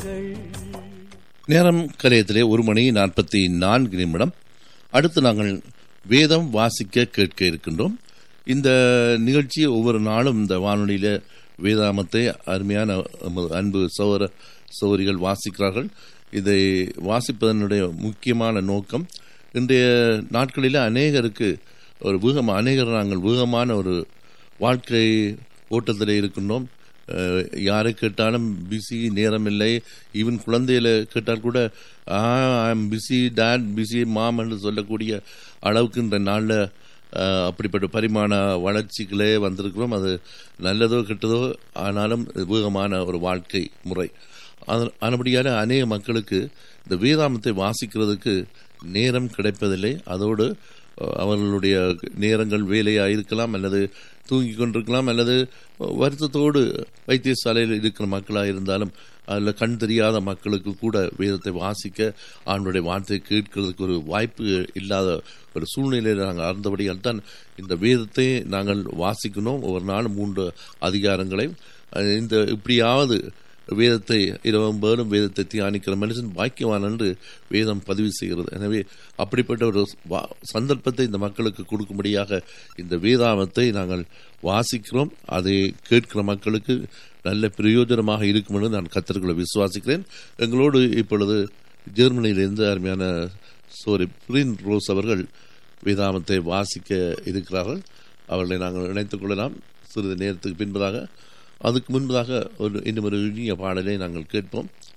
நேரம் கலையத்திலே ஒரு மணி நாற்பத்தி நான்கு நிமிடம் அடுத்து நாங்கள் வேதம் வாசிக்க கேட்க இருக்கின்றோம் இந்த நிகழ்ச்சி ஒவ்வொரு நாளும் இந்த வானொலியில வேதாமத்தை அருமையான நமது அன்பு சௌர சௌரிகள் வாசிக்கிறார்கள் இதை வாசிப்பதனுடைய முக்கியமான நோக்கம் இன்றைய நாட்களில் அநேகருக்கு ஒரு வேகம் அநேகர் நாங்கள் வேகமான ஒரு வாழ்க்கை ஓட்டத்தில் இருக்கின்றோம் அஹ், யாரை கேட்டாலும் பிஸி நேரம் இல்லை ஈவன் குழந்தையில கேட்டால் கூட I'm busy dad busy mom என்று சொல்லக்கூடிய அளவுக்கு இந்த நாளில் அஹ், அப்படிப்பட்ட பரிமாண வளர்ச்சிகளே வந்திருக்கிறோம் அது நல்லதோ கெட்டதோ ஆனாலும் இது வேகமான ஒரு வாழ்க்கை முறை அது- ஆனபடியால அநேக மக்களுக்கு இந்த வேதாமத்தை வாசிக்கிறதுக்கு நேரம் கிடைப்பதில்லை அதோடு அஹ், அவர்களுடைய நேரங்கள் வேலையாக இருக்கலாம் அல்லது தூங்கி கொண்டிருக்கலாம் அல்லது வருத்தத்தோடு வைத்தியசாலையில் இருக்கிற மக்களாக இருந்தாலும் அதில் கண் தெரியாத மக்களுக்கு கூட வேதத்தை வாசிக்க ஆண்டுடைய வார்த்தையை கேட்கிறதுக்கு ஒரு வாய்ப்பு இல்லாத ஒரு சூழ்நிலையில் நாங்கள் அறிந்தபடியால் தான் இந்த வேதத்தை நாங்கள் வாசிக்கணும் ஒவ்வொரு நாளும் மூன்று அதிகாரங்களை அஹ் இந்த இப்படியாவது வேதத்தை இரவும் பேரும் வேதத்தை தியானிக்கிற மனுஷன் பாக்கியவான் என்று வேதம் பதிவு செய்கிறது எனவே அப்படிப்பட்ட ஒரு வா- சந்தர்ப்பத்தை இந்த மக்களுக்கு கொடுக்கும்படியாக இந்த வேதாமத்தை நாங்கள் வாசிக்கிறோம் அதை கேட்கிற மக்களுக்கு நல்ல பிரயோஜனமாக இருக்கும் என்று நான் கத்தர்களை விசுவாசிக்கிறேன் எங்களோடு இப்பொழுது ஜெர்மனியிலிருந்து அருமையான சோரி பிரின் ரோஸ் அவர்கள் வேதாமத்தை வாசிக்க இருக்கிறார்கள் அவர்களை நாங்கள் இணைத்துக் கொள்ளலாம் சிறிது நேரத்துக்கு பின்பதாக அதுக்கு முன்பதாக ஒரு இன்னும் ஒரு இனிய பாடலை நாங்கள் கேட்போம்